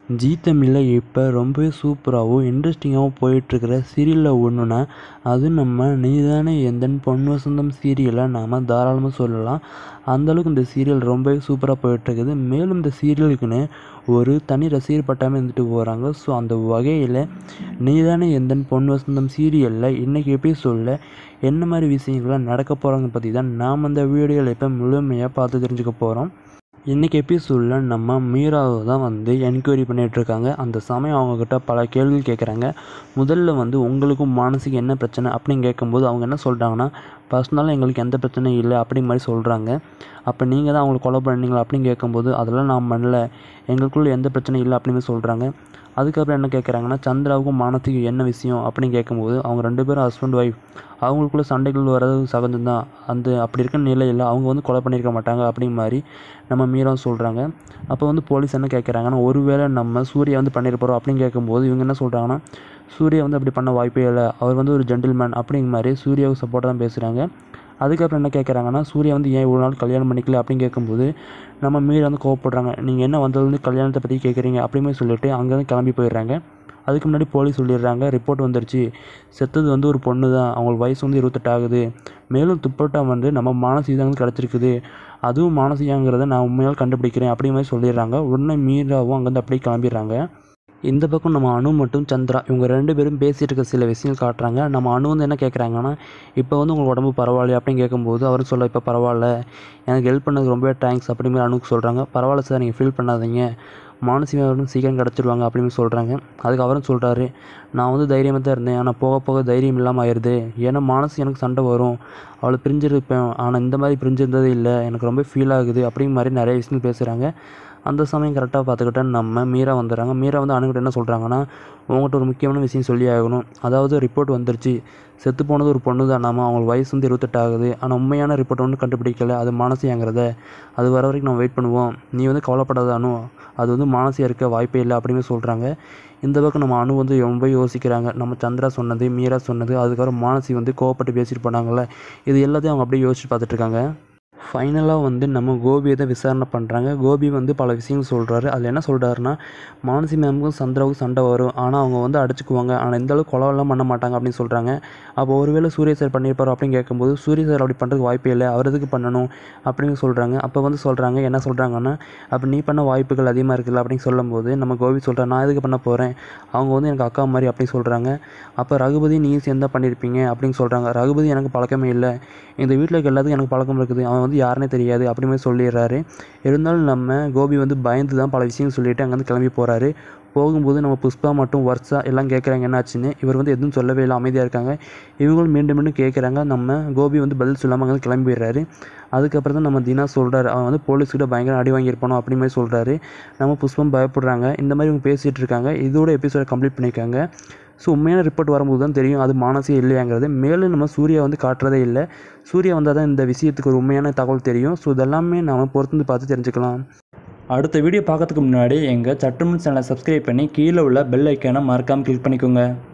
ஜீ தமிழில் இப்போ ரொம்பவே சூப்பராகவும் இன்ட்ரெஸ்டிங்காகவும் போயிட்டுருக்கிற சீரியலில் ஒன்றுனா அது நம்ம நீதானே எந்தன் பொன் வசந்தம் சீரியலை நாம் தாராளமாக சொல்லலாம் அந்தளவுக்கு இந்த சீரியல் ரொம்பவே சூப்பராக போயிட்டுருக்குது மேலும் இந்த சீரியலுக்குன்னு ஒரு தனி ரசிகர் பட்டாமே இருந்துட்டு போகிறாங்க ஸோ அந்த வகையில் நீதானே எந்தன் பொன் வசந்தம் சீரியலில் இன்றைக்கி எபிசோடில் என்ன மாதிரி விஷயங்கள்லாம் நடக்க போகிறாங்க பற்றி தான் நாம் அந்த வீடியோவில் இப்போ முழுமையாக பார்த்து தெரிஞ்சுக்க போகிறோம் இன்றைக்கி எபிசோடில் நம்ம மீராவை தான் வந்து என்கொயரி பண்ணிகிட்ருக்காங்க அந்த சமயம் அவங்கக்கிட்ட பல கேள்விகள் கேட்குறாங்க முதல்ல வந்து உங்களுக்கும் மானசிக்கு என்ன பிரச்சனை அப்படின்னு கேட்கும்போது அவங்க என்ன சொல்கிறாங்கன்னா பர்சனலாக எங்களுக்கு எந்த பிரச்சனையும் இல்லை அப்படிங்க மாதிரி சொல்கிறாங்க அப்போ நீங்கள் தான் அவங்களை கொலை பண்ணீங்களா அப்படின்னு கேட்கும்போது அதெல்லாம் நான் பண்ணல எங்களுக்குள்ளே எந்த பிரச்சனையும் இல்லை அப்படின்னு சொல்கிறாங்க அதுக்கப்புறம் என்ன கேட்குறாங்கன்னா சந்திராவுக்கும் மானத்துக்கும் என்ன விஷயம் அப்படின்னு கேட்கும்போது அவங்க ரெண்டு பேரும் ஹஸ்பண்ட் ஒய்ஃப் அவங்களுக்குள்ள சண்டைகள் வர்றது சகஜம் தான் அந்த அப்படி இருக்க நிலையில் அவங்க வந்து கொலை பண்ணியிருக்க மாட்டாங்க அப்படிங்க மாதிரி நம்ம மீரா சொல்கிறாங்க அப்போ வந்து போலீஸ் என்ன கேட்குறாங்கன்னா ஒருவேளை நம்ம சூர்யா வந்து பண்ணியிருப்போம் அப்படின்னு கேட்கும்போது இவங்க என்ன சொல்கிறாங்கன்னா சூர்யா வந்து அப்படி பண்ண வாய்ப்பே இல்லை அவர் வந்து ஒரு ஜென்டில்மேன் அப்படிங்க மாதிரி சூர்யாவுக்கு சப்போர்ட்டாக தான் பேசுகிறாங்க அதுக்கப்புறம் என்ன கேட்குறாங்கன்னா சூர்யா வந்து ஏன் இவ்வளோ நாள் கல்யாணம் பண்ணிக்கல அப்படின்னு கேட்கும்போது நம்ம மீறி வந்து கோவப்படுறாங்க நீங்கள் என்ன வந்ததுலேருந்து கல்யாணத்தை பற்றி கேட்குறீங்க அப்படிமே சொல்லிட்டு அங்கேருந்து கிளம்பி போயிடுறாங்க அதுக்கு முன்னாடி போலீஸ் சொல்லிடுறாங்க ரிப்போர்ட் வந்துருச்சு செத்தது வந்து ஒரு பொண்ணு தான் அவங்களுக்கு வயசு வந்து இருபத்தெட்டு ஆகுது மேலும் துப்பட்டா வந்து நம்ம மானசீக தான் கிடச்சிருக்குது அதுவும் மானசீகங்கிறத நான் உண்மையால் கண்டுபிடிக்கிறேன் அப்படிங்கிற மாதிரி சொல்லிடுறாங்க உடனே மீராவும் அங்கேருந்து அப்படியே கிளம்பிடுறாங்க இந்த பக்கம் நம்ம அனு மற்றும் சந்திரா இவங்க ரெண்டு பேரும் பேசிகிட்டு இருக்க சில விஷயங்கள் காட்டுறாங்க நம்ம அனு வந்து என்ன கேட்குறாங்கன்னா இப்போ வந்து உங்களுக்கு உடம்பு பரவாயில்லையா அப்படின்னு கேட்கும்போது அவரும் சொல்ல இப்போ பரவாயில்ல எனக்கு ஹெல்ப் பண்ணதுக்கு ரொம்பவே தேங்க்ஸ் அப்படிங்கிற அனுக்கு சொல்கிறாங்க பரவாயில்ல சார் நீங்கள் ஃபீல் பண்ணாதீங்க மானசீகம் சீக்கிரம் கிடச்சிருவாங்க அப்படின்னு சொல்கிறாங்க அதுக்கு அவரும் சொல்கிறாரு நான் வந்து தைரியமாக தான் இருந்தேன் ஆனால் போக போக தைரியம் இல்லாமல் ஆயிடுது ஏன்னா மானசி எனக்கு சண்டை வரும் அவளை பிரிஞ்சிருப்பேன் ஆனால் இந்த மாதிரி பிரிஞ்சிருந்ததே இல்லை எனக்கு ரொம்ப ஃபீல் ஆகுது அப்படிங்கிற மாதிரி நிறைய விஷயங்கள் பேசுகிறாங்க அந்த சமயம் கரெக்டாக பார்த்துக்கிட்டா நம்ம மீரா வந்துடுறாங்க மீரா வந்து அணுகிட்ட என்ன சொல்கிறாங்கன்னா உங்கள்கிட்ட ஒரு முக்கியமான விஷயம் சொல்லி ஆகணும் அதாவது ரிப்போர்ட் வந்துருச்சு செத்து போனது ஒரு பொண்ணு தான் நாம அவங்களுக்கு வயசு வந்து இருபத்தெட்டு ஆகுது ஆனால் உண்மையான ரிப்போர்ட் ஒன்றும் கண்டுபிடிக்கல அது மானசியாங்கிறத அது வர வரைக்கும் நம்ம வெயிட் பண்ணுவோம் நீ வந்து கவலைப்படாத அனு அது வந்து மானசியாக இருக்க வாய்ப்பே இல்லை அப்படின்னு சொல்கிறாங்க இந்த பக்கம் நம்ம அணு வந்து ரொம்ப யோசிக்கிறாங்க நம்ம சந்திரா சொன்னது மீரா சொன்னது அதுக்கப்புறம் மானசி வந்து கோவப்பட்டு பேசிட்டு போனாங்கல்ல இது எல்லாத்தையும் அவங்க அப்படியே யோசிச்சு பார்த்துட்ருக்காங்க ஃபைனலாக வந்து நம்ம கோபியை தான் விசாரணை பண்ணுறாங்க கோபி வந்து பல விஷயங்கள் சொல்கிறாரு அதில் என்ன சொல்கிறாருன்னா மானசி மேமுக்கும் சந்திராவுக்கும் சண்டை வரும் ஆனால் அவங்க வந்து அடிச்சுக்குவாங்க ஆனால் இந்த அளவுக்கு கொலவெல்லாம் பண்ண மாட்டாங்க அப்படின்னு சொல்கிறாங்க அப்போ ஒருவேளை சூரிய சார் பண்ணியிருப்பார் அப்படின்னு கேட்கும்போது சூரிய சார் அப்படி பண்ணுறதுக்கு வாய்ப்பே இல்லை அவர் எதுக்கு பண்ணணும் அப்படின்னு சொல்கிறாங்க அப்போ வந்து சொல்கிறாங்க என்ன சொல்கிறாங்கன்னா அப்போ நீ பண்ண வாய்ப்புகள் அதிகமாக இருக்குல்ல அப்படின்னு சொல்லும்போது நம்ம கோபி சொல்கிறேன் நான் எதுக்கு பண்ண போகிறேன் அவங்க வந்து எனக்கு அக்கா மாதிரி அப்படின்னு சொல்கிறாங்க அப்போ ரகுபதி நீ சேர்ந்தா பண்ணியிருப்பீங்க அப்படின்னு சொல்கிறாங்க ரகுபதி எனக்கு பழக்கமே இல்லை இந்த வீட்டில் இருக்க எல்லாத்துக்கும் எனக்கு பழக்கம் இருக்குது அவன் வந்து யாருனே தெரியாது அப்படி மாதிரி சொல்லிடுறாரு இருந்தாலும் நம்ம கோபி வந்து பயந்து தான் பல விஷயங்கள் சொல்லிட்டு அங்கேருந்து கிளம்பி போகிறாரு போகும்போது நம்ம புஷ்பா மட்டும் வர்ஷா எல்லாம் கேட்குறாங்க என்னாச்சுன்னு இவர் வந்து எதுவும் சொல்லவே இல்லை அமைதியாக இருக்காங்க இவங்களும் மீண்டும் மீண்டும் கேட்குறாங்க நம்ம கோபி வந்து பதில் சொல்லாமல் அங்கே கிளம்பிடுறாரு அதுக்கப்புறம் தான் நம்ம தினா சொல்கிறாரு அவன் வந்து போலீஸ்கிட்ட பயங்கர அடி வாங்கியிருப்பானோ அப்படி மாதிரி சொல்கிறாரு நம்ம புஷ்பம் பயப்படுறாங்க இந்த மாதிரி இவங்க பேசிகிட்டு இருக்காங்க இதோட எபிசோட கம்ப்ளீட் பண்ணியிருக்காங்க ஸோ உண்மையான ரிப்போர்ட் வரும்போது தான் தெரியும் அது மானசே இல்லையாங்கிறது மேலும் நம்ம சூர்யா வந்து காட்டுறதே இல்லை சூர்யா வந்தால் தான் இந்த விஷயத்துக்கு ஒரு உண்மையான தகவல் தெரியும் ஸோ இதெல்லாமே நம்ம பொறுத்து பார்த்து தெரிஞ்சுக்கலாம் அடுத்த வீடியோ பார்க்கறதுக்கு முன்னாடி எங்கள் சட்டுமன் சேனலை சப்ஸ்கிரைப் பண்ணி கீழே உள்ள பெல் ஐக்கானை மறக்காமல் கிளிக் பண்ணிக்கோங்க